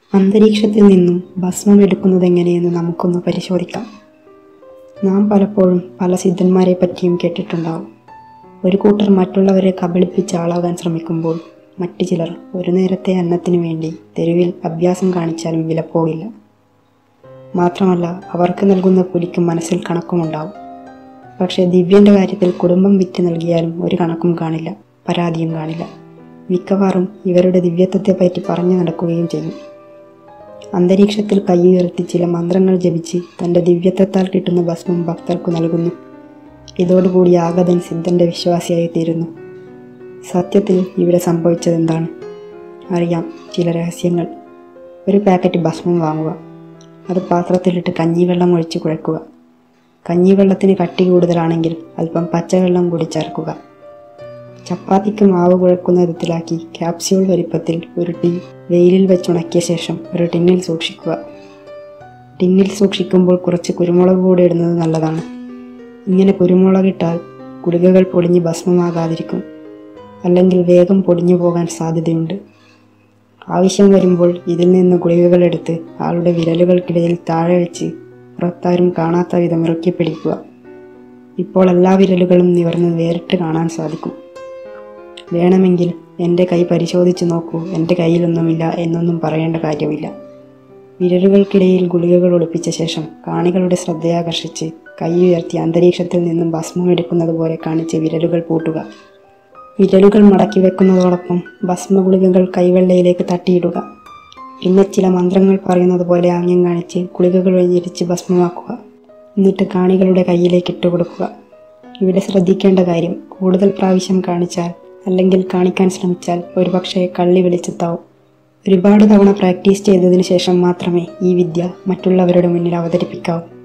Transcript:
അന്തരീക്ഷത്തിൽ നിന്നും ഭസ്മം എടുക്കുന്നതെങ്ങനെയെന്ന് നമുക്കൊന്ന് പരിശോധിക്കാം നാം പലപ്പോഴും പല സിദ്ധന്മാരെ പറ്റിയും കേട്ടിട്ടുണ്ടാവും ഒരു കൂട്ടർ മറ്റുള്ളവരെ കബളിപ്പിച്ച് ആളാകാൻ ശ്രമിക്കുമ്പോൾ മറ്റു ചിലർ ഒരു നേരത്തെ അന്നത്തിനു വേണ്ടി തെരുവിൽ അഭ്യാസം കാണിച്ചാലും വിലപ്പോകില്ല മാത്രമല്ല അവർക്ക് നൽകുന്ന കൂലിക്ക് മനസ്സിൽ കണക്കുമുണ്ടാവും പക്ഷേ ദിവ്യൻ്റെ കാര്യത്തിൽ കുടുംബം വിറ്റ് നൽകിയാലും ഒരു കണക്കും കാണില്ല പരാതിയും കാണില്ല മിക്കവാറും ഇവരുടെ ദിവ്യത്വത്തെപ്പറ്റി പറഞ്ഞു നടക്കുകയും ചെയ്യും അന്തരീക്ഷത്തിൽ കൈയുയർത്തി ചില മന്ത്രങ്ങൾ ജപിച്ച് തൻ്റെ ദിവ്യത്വത്താൽ കിട്ടുന്ന ഭസ്മം ഭക്തർക്കു നൽകുന്നു ഇതോടുകൂടി ആഗതൻ സിദ്ധൻ്റെ വിശ്വാസിയായി തീരുന്നു സത്യത്തിൽ ഇവിടെ സംഭവിച്ചതെന്താണ് അറിയാം ചില രഹസ്യങ്ങൾ ഒരു പാക്കറ്റ് ഭസ്മം വാങ്ങുക അത് പാത്രത്തിലിട്ട് കഞ്ഞിവെള്ളം ഒഴിച്ച് കുഴക്കുക കഞ്ഞിവെള്ളത്തിന് കട്ടി കൂടുതലാണെങ്കിൽ അല്പം പച്ചവെള്ളം കൂടി ചേർക്കുക ചപ്പാത്തിക്ക് മാവ് കുഴക്കുന്ന വിധത്തിലാക്കി ക്യാപ്സ്യൂൾ വലിപ്പത്തിൽ ഉരുട്ടി വെയിലിൽ വെച്ചുണക്കിയ ശേഷം ഒരു ടിന്നിൽ സൂക്ഷിക്കുക ടിന്നിൽ സൂക്ഷിക്കുമ്പോൾ കുറച്ച് കുരുമുളക് കൂടി ഇടുന്നത് നല്ലതാണ് ഇങ്ങനെ കുരുമുളകിട്ടാൽ ഗുളികകൾ പൊടിഞ്ഞ് ഭസ്മമാകാതിരിക്കും അല്ലെങ്കിൽ വേഗം പൊടിഞ്ഞു പോകാൻ സാധ്യതയുണ്ട് ആവശ്യം വരുമ്പോൾ ഇതിൽ നിന്ന് ഗുളികകൾ എടുത്ത് ആളുടെ വിരലുകൾക്കിടയിൽ താഴെ വെച്ച് പുറത്താരും കാണാത്ത വിധം ഇറക്കി പിടിക്കുക ഇപ്പോൾ എല്ലാ വിരലുകളും നിവർന്ന് വേറിട്ട് കാണാൻ സാധിക്കും വേണമെങ്കിൽ എൻ്റെ കൈ പരിശോധിച്ച് നോക്കൂ എൻ്റെ കയ്യിലൊന്നുമില്ല എന്നൊന്നും പറയേണ്ട കാര്യമില്ല വിരലുകൾക്കിടയിൽ ഗുളികകൾ ഒളിപ്പിച്ച ശേഷം കാണികളുടെ ശ്രദ്ധയാകർഷിച്ച് കൈ ഉയർത്തി അന്തരീക്ഷത്തിൽ നിന്നും ഭസ്മം എടുക്കുന്നത് പോലെ കാണിച്ച് വിരലുകൾ പൂട്ടുക വിരലുകൾ മടക്കി വെക്കുന്നതോടൊപ്പം ഭസ്മ ഗുളികകൾ കൈവെള്ളയിലേക്ക് തട്ടിയിടുക പിന്നെ ചില മന്ത്രങ്ങൾ പറയുന്നത് പോലെ ആംഗ്യം കാണിച്ച് ഗുളികകൾ വഴിയിരിച്ച് ഭസ്മമാക്കുക എന്നിട്ട് കാണികളുടെ കയ്യിലേക്ക് ഇട്ടുകൊടുക്കുക ഇവിടെ ശ്രദ്ധിക്കേണ്ട കാര്യം കൂടുതൽ പ്രാവശ്യം കാണിച്ചാൽ അല്ലെങ്കിൽ കാണിക്കാൻ ശ്രമിച്ചാൽ ഒരുപക്ഷെ കള്ളി വെളിച്ചത്താവും ഒരുപാട് തവണ പ്രാക്ടീസ് ചെയ്തതിനു ശേഷം മാത്രമേ ഈ വിദ്യ മറ്റുള്ളവരുടെ മുന്നിൽ അവതരിപ്പിക്കാവൂ